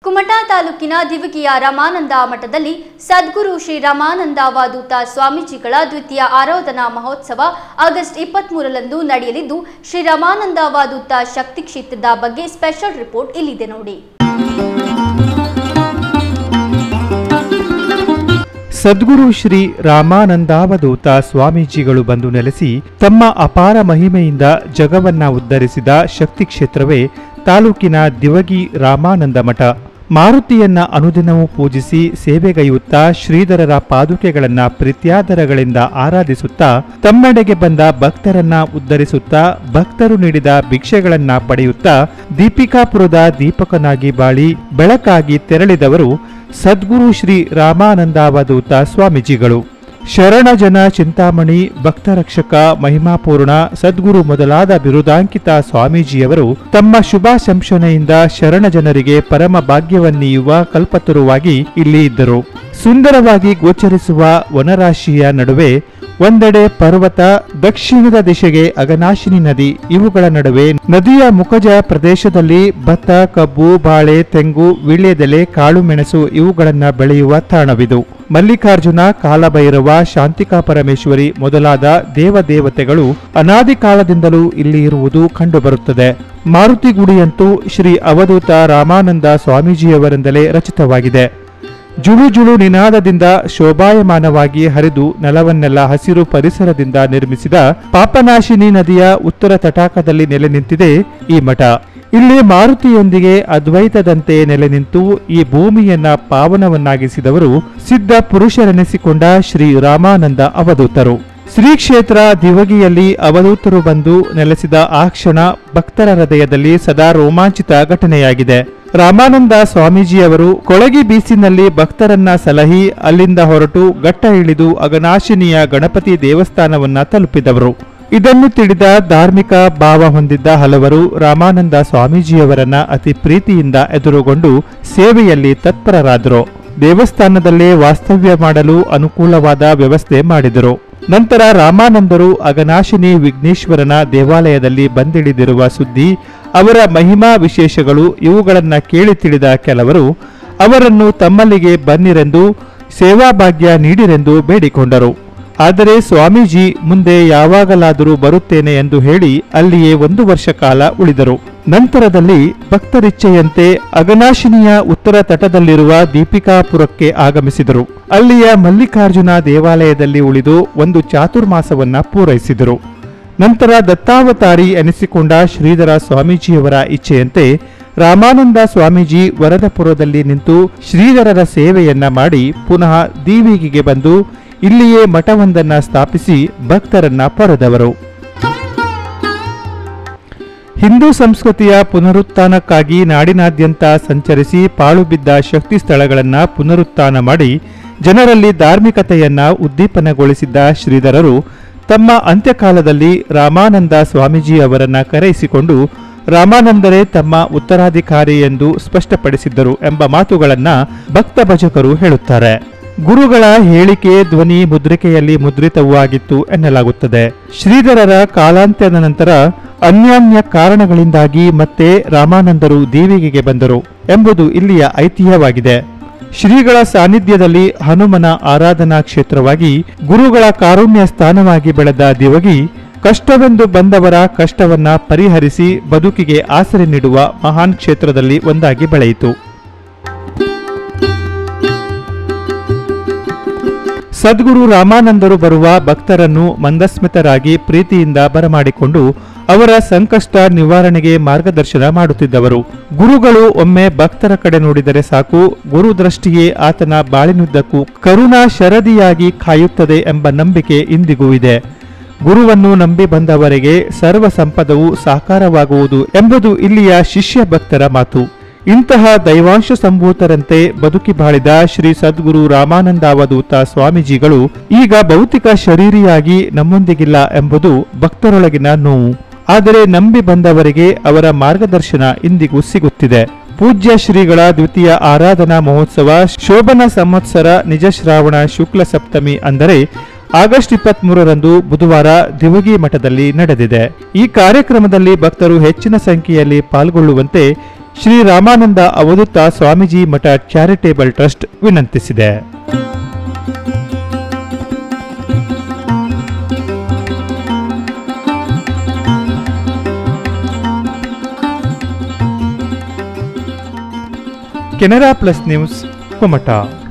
ಕುಮಟಾ ತಾಲೂಕಿನ ದಿವಗಿಯ ರಮಾನಂದ ಮಠದಲ್ಲಿ ಸದ್ಗುರು ಶ್ರೀ ರಮಾನಂದಾವಧೂತ ಸ್ವಾಮೀಜಿಗಳ ದ್ವಿತೀಯ ಆರಾಧನಾ ಮಹೋತ್ಸವ ಆಗಸ್ಟ್ ಇಪ್ಪತ್ಮೂರರಂದು ನಡೆಯಲಿದ್ದು ಶ್ರೀ ರಮಾನಂದಾವಧೂತ ಶಕ್ತಿ ಕ್ಷೇತ್ರದ ಬಗ್ಗೆ ಸ್ಪೆಷಲ್ ರಿಪೋರ್ಟ್ ಇಲ್ಲಿದೆ ನೋಡಿ ಸದ್ಗುರು ಶ್ರೀ ರಾಮಾನಂದಾವಧೂತ ಸ್ವಾಮೀಜಿಗಳು ಬಂದು ನೆಲೆಸಿ ತಮ್ಮ ಅಪಾರ ಮಹಿಮೆಯಿಂದ ಜಗವನ್ನ ಉದ್ಧರಿಸಿದ ಶಕ್ತಿ ಕ್ಷೇತ್ರವೇ ತಾಲೂಕಿನ ದಿವಗಿ ರಾಮಾನಂದ ಮಠ ಮಾರುತಿಯನ್ನ ಅನುದಿನವೂ ಪೂಜಿಸಿ ಸೇವೆಗೈಯುತ್ತಾ ಶ್ರೀಧರರ ಪಾದುಕೆಗಳನ್ನ ಪ್ರೀತ್ಯಾದರಗಳಿಂದ ಆರಾಧಿಸುತ್ತಾ ತಮ್ಮೆಡೆಗೆ ಬಂದ ಭಕ್ತರನ್ನ ಉದ್ಧರಿಸುತ್ತಾ ಭಕ್ತರು ನೀಡಿದ ಭಿಕ್ಷೆಗಳನ್ನ ಪಡೆಯುತ್ತಾ ದೀಪಿಕಾಪುರದ ದೀಪಕನಾಗಿ ಬಾಳಿ ಬೆಳಕಾಗಿ ತೆರಳಿದವರು ಸದ್ಗುರು ಶ್ರೀ ರಾಮಾನಂದಾವಧೂತ ಸ್ವಾಮೀಜಿಗಳು ಶರಣ ಜನ ಚಿಂತಾಮಣಿ ಭಕ್ತರಕ್ಷಕ ಮಹಿಮಾಪೂರ್ಣ ಸದ್ಗುರು ಮೊದಲಾದ ಬಿರುದಾಂಕಿತ ಸ್ವಾಮೀಜಿಯವರು ತಮ್ಮ ಶುಭ ಸಂಶನೆಯಿಂದ ಶರಣ ಜನರಿಗೆ ಪರಮ ಭಾಗ್ಯವನ್ನೀಯುವ ಕಲ್ಪತರುವಾಗಿ ಇಲ್ಲಿ ಇದ್ದರು ಸುಂದರವಾಗಿ ಗೋಚರಿಸುವ ವನರಾಶಿಯ ನಡುವೆ ಒಂದೆಡೆ ಪರ್ವತ ದಕ್ಷಿಣದ ದಿಶೆಗೆ ಅಗನಾಶಿನಿ ನದಿ ಇವುಗಳ ನಡುವೆ ನದಿಯ ಮುಖಜ ಪ್ರದೇಶದಲ್ಲಿ ಭತ್ತ ಕಬ್ಬು ಬಾಳೆ ತೆಂಗು ವೀಳ್ಯದೆಲೆ ಕಾಳುಮೆಣಸು ಇವುಗಳನ್ನ ಬೆಳೆಯುವ ತಾಣವಿದು ಮಲ್ಲಿಕಾರ್ಜುನ ಕಾಲಭೈರವ ಶಾಂತಿಕಾ ಪರಮೇಶ್ವರಿ ಮೊದಲಾದ ದೇವದೇವತೆಗಳು ಅನಾದಿ ಕಾಲದಿಂದಲೂ ಇಲ್ಲಿ ಇರುವುದು ಕಂಡುಬರುತ್ತದೆ ಮಾರುತಿ ಗುಡಿಯಂತೂ ಶ್ರೀ ಅವಧೂತ ರಾಮಾನಂದ ಸ್ವಾಮೀಜಿಯವರಿಂದಲೇ ರಚಿತವಾಗಿದೆ ಜುಳು ಜುಳು ನಿನಾದದಿಂದ ಶೋಭಾಯಮಾನವಾಗಿ ಹರಿದು ನೆಲವನ್ನೆಲ್ಲ ಹಸಿರು ಪರಿಸರದಿಂದ ನಿರ್ಮಿಸಿದ ಪಾಪನಾಶಿನಿ ನದಿಯ ಉತ್ತರ ತಟಾಕದಲ್ಲಿ ನೆಲೆ ನಿಂತಿದೆ ಈ ಮಠ ಇಲ್ಲಿ ಮಾರುತಿಯೊಂದಿಗೆ ಅದ್ವೈತದಂತೆ ನೆಲೆ ನಿಂತು ಈ ಭೂಮಿಯನ್ನ ಪಾವನವನ್ನಾಗಿಸಿದವರು ಸಿದ್ಧ ಪುರುಷರೆನಿಸಿಕೊಂಡ ಶ್ರೀ ರಾಮಾನಂದ ಅವಧೂತರು ಶ್ರೀ ಕ್ಷೇತ್ರ ದಿವಗಿಯಲ್ಲಿ ಅವಧೂತರು ಬಂದು ನೆಲೆಸಿದ ಆ ಕ್ಷಣ ಭಕ್ತರ ಹೃದಯದಲ್ಲಿ ಸದಾ ರೋಮಾಂಚಿತ ಘಟನೆಯಾಗಿದೆ ರಾಮಾನಂದ ಸ್ವಾಮೀಜಿಯವರು ಕೊಳಗಿ ಬೀಸಿನಲ್ಲಿ ಭಕ್ತರನ್ನ ಸಲಹಿ ಅಲ್ಲಿಂದ ಹೊರಟು ಘಟ್ಟ ಇಳಿದು ಅಗನಾಶಿನಿಯ ಗಣಪತಿ ದೇವಸ್ಥಾನವನ್ನ ತಲುಪಿದವರು ಇದನ್ನು ತಿಳಿದ ಧಾರ್ಮಿಕ ಭಾವ ಹೊಂದಿದ್ದ ಹಲವರು ರಾಮಾನಂದ ಸ್ವಾಮೀಜಿಯವರನ್ನ ಅತಿ ಪ್ರೀತಿಯಿಂದ ಎದುರುಗೊಂಡು ಸೇವೆಯಲ್ಲಿ ತತ್ಪರರಾದರು ದೇವಸ್ಥಾನದಲ್ಲೇ ವಾಸ್ತವ್ಯ ಮಾಡಲು ಅನುಕೂಲವಾದ ವ್ಯವಸ್ಥೆ ಮಾಡಿದರು ನಂತರ ರಾಮಾನಂದರು ಅಗನಾಶಿನಿ ವಿಘ್ನೇಶ್ವರನ ದೇವಾಲಯದಲ್ಲಿ ಬಂದಿಳಿದಿರುವ ಸುದ್ದಿ ಅವರ ಮಹಿಮಾ ವಿಶೇಷಗಳು ಇವುಗಳನ್ನ ಕೇಳಿ ತಿಳಿದ ಕೆಲವರು ಅವರನ್ನು ತಮ್ಮಲ್ಲಿಗೆ ಬನ್ನಿರೆಂದು ಸೇವಾಭಾಗ್ಯ ನೀಡಿರೆಂದು ಬೇಡಿಕೊಂಡರು ಆದರೆ ಸ್ವಾಮೀಜಿ ಮುಂದೆ ಯಾವಾಗಲಾದರೂ ಬರುತ್ತೇನೆ ಎಂದು ಹೇಳಿ ಅಲ್ಲಿಯೇ ಒಂದು ವರ್ಷ ಕಾಲ ಉಳಿದರು ನಂತರದಲ್ಲಿ ಭಕ್ತರಿಚ್ಛೆಯಂತೆ ಅಗನಾಶಿನಿಯ ಉತ್ತರ ತಟದಲ್ಲಿರುವ ದೀಪಿಕಾಪುರಕ್ಕೆ ಆಗಮಿಸಿದರು ಅಲ್ಲಿಯ ಮಲ್ಲಿಕಾರ್ಜುನ ದೇವಾಲಯದಲ್ಲಿ ಉಳಿದು ಒಂದು ಚಾತುರ್ಮಾಸವನ್ನ ಪೂರೈಸಿದರು ನಂತರ ದತ್ತಾವತಾರಿ ಎನಿಸಿಕೊಂಡ ಶ್ರೀಧರ ಸ್ವಾಮೀಜಿಯವರ ಇಚ್ಛೆಯಂತೆ ರಾಮಾನಂದ ಸ್ವಾಮೀಜಿ ವರದಪುರದಲ್ಲಿ ನಿಂತು ಶ್ರೀಧರರ ಸೇವೆಯನ್ನ ಮಾಡಿ ಪುನಃ ದೀವಿಗಿಗೆ ಬಂದು ಇಲ್ಲಿಯೇ ಮಠವೊಂದನ್ನ ಸ್ಥಾಪಿಸಿ ಭಕ್ತರನ್ನ ಪೊರೆದವರು ಹಿಂದೂ ಸಂಸ್ಕೃತಿಯ ಪುನರುತ್ಥಾನಕ್ಕಾಗಿ ನಾಡಿನಾದ್ಯಂತ ಸಂಚರಿಸಿ ಪಾಳು ಬಿದ್ದ ಶಕ್ತಿ ಸ್ಥಳಗಳನ್ನ ಪುನರುತ್ಥಾನ ಮಾಡಿ ಜನರಲ್ಲಿ ಧಾರ್ಮಿಕತೆಯನ್ನ ಉದ್ದೀಪನಗೊಳಿಸಿದ್ದ ಶ್ರೀಧರರು ತಮ್ಮ ಅಂತ್ಯಕಾಲದಲ್ಲಿ ರಾಮಾನಂದ ಸ್ವಾಮೀಜಿ ಅವರನ್ನ ಕರೆಯಿಸಿಕೊಂಡು ರಾಮಾನಂದರೇ ತಮ್ಮ ಉತ್ತರಾಧಿಕಾರಿ ಎಂದು ಸ್ಪಷ್ಟಪಡಿಸಿದ್ದರು ಎಂಬ ಮಾತುಗಳನ್ನ ಭಕ್ತ ಭಜಕರು ಹೇಳುತ್ತಾರೆ ಗುರುಗಳ ಹೇಳಿಕೆ ಧ್ವನಿ ಮುದ್ರಿಕೆಯಲ್ಲಿ ಮುದ್ರಿತವೂ ಆಗಿತ್ತು ಎನ್ನಲಾಗುತ್ತದೆ ಶ್ರೀಧರರ ಕಾಲಾಂತ್ಯದ ನಂತರ ಅನ್ಯಾನ್ಯ ಕಾರಣಗಳಿಂದಾಗಿ ಮತ್ತೆ ರಾಮಾನಂದರು ದೇವಿಗೆಗೆ ಬಂದರು ಎಂಬುದು ಇಲ್ಲಿಯ ಐತಿಹ್ಯವಾಗಿದೆ ಶ್ರೀಗಳ ಸಾನ್ನಿಧ್ಯದಲ್ಲಿ ಹನುಮನ ಆರಾಧನಾ ಕ್ಷೇತ್ರವಾಗಿ ಗುರುಗಳ ಕಾರುಣ್ಯ ಸ್ಥಾನವಾಗಿ ಬೆಳೆದ ದಿವಗಿ ಕಷ್ಟವೆಂದು ಬಂದವರ ಕಷ್ಟವನ್ನ ಪರಿಹರಿಸಿ ಬದುಕಿಗೆ ಆಸರೆ ನೀಡುವ ಮಹಾನ್ ಕ್ಷೇತ್ರದಲ್ಲಿ ಒಂದಾಗಿ ಬೆಳೆಯಿತು ಸದ್ಗುರು ರಾಮಾನಂದರು ಬರುವ ಭಕ್ತರನ್ನು ಮಂದಸ್ಮಿತರಾಗಿ ಪ್ರೀತಿಯಿಂದ ಬರಮಾಡಿಕೊಂಡು ಅವರ ಸಂಕಷ್ಟ ನಿವಾರಣೆಗೆ ಮಾರ್ಗದರ್ಶನ ಮಾಡುತ್ತಿದ್ದವರು ಗುರುಗಳು ಒಮ್ಮೆ ಭಕ್ತರ ಕಡೆ ನೋಡಿದರೆ ಸಾಕು ಗುರು ದೃಷ್ಟಿಯೇ ಆತನ ಬಾಳಿನುದ್ದಕ್ಕೂ ಕರುಣಾ ಶರದಿಯಾಗಿ ಕಾಯುತ್ತದೆ ಎಂಬ ನಂಬಿಕೆ ಇಂದಿಗೂ ಇದೆ ಗುರುವನ್ನು ನಂಬಿ ಬಂದವರಿಗೆ ಸರ್ವ ಸಂಪದವು ಸಾಕಾರವಾಗುವುದು ಎಂಬುದು ಇಲ್ಲಿಯ ಶಿಷ್ಯ ಭಕ್ತರ ಮಾತು ಇಂತಹ ದೈವಾಂಶ ಸಂಭೂತರಂತೆ ಬದುಕಿ ಬಾಳಿದ ಶ್ರೀ ಸದ್ಗುರು ರಾಮಾನಂದಾವಧೂತ ಸ್ವಾಮೀಜಿಗಳು ಈಗ ಭೌತಿಕ ಶರೀರಿಯಾಗಿ ನಮ್ಮೊಂದಿಗಿಲ್ಲ ಎಂಬುದು ಭಕ್ತರೊಳಗಿನ ನೋವು ಆದರೆ ನಂಬಿ ಬಂದವರಿಗೆ ಅವರ ಮಾರ್ಗದರ್ಶನ ಇಂದಿಗೂ ಸಿಗುತ್ತಿದೆ ಪೂಜ್ಯ ಶ್ರೀಗಳ ದ್ವಿತೀಯ ಆರಾಧನಾ ಮಹೋತ್ಸವ ಶೋಭನ ಸಂವತ್ಸರ ನಿಜ ಶ್ರಾವಣ ಶುಕ್ಲ ಸಪ್ತಮಿ ಅಂದರೆ ಆಗಸ್ಟ್ ಇಪ್ಪತ್ಮೂರರಂದು ಬುಧವಾರ ದಿವಗಿ ಮಠದಲ್ಲಿ ನಡೆದಿದೆ ಈ ಕಾರ್ಯಕ್ರಮದಲ್ಲಿ ಭಕ್ತರು ಹೆಚ್ಚಿನ ಸಂಖ್ಯೆಯಲ್ಲಿ ಪಾಲ್ಗೊಳ್ಳುವಂತೆ ಶ್ರೀ ರಾಮಾನಂದ ಅವಧೂತ ಸ್ವಾಮೀಜಿ ಮಠ ಚಾರಿಟೇಬಲ್ ಟ್ರಸ್ಟ್ ವಿನಂತಿಸಿದೆ ಕೆನರಾ ಪ್ಲಸ್ ನ್ಯೂಸ್ ಕುಮಟ